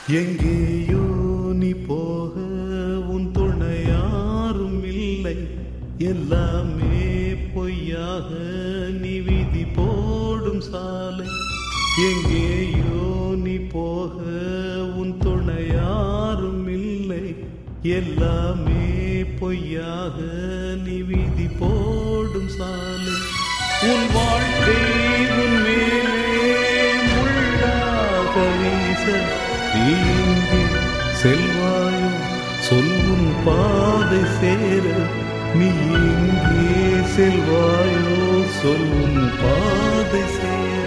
எங்கேயோ நீ போக உன் துணை யாரும் இல்லை எல்லாமே பொய்யாக நீ விதி போடும் சாலை எங்கேயோ நீ போக உன் துணை யாரும் இல்லை எல்லாமே பொய்யாக நீ விதி போடும் சாலை உன் வாழ்க்கை உன் மேலே முள்ளாக வீச நீ எங்கே செல்வாயோ சொல்லும் பாதை சேர நீ எங்கே செல்வாயோ சொல்லும் பாதை சேர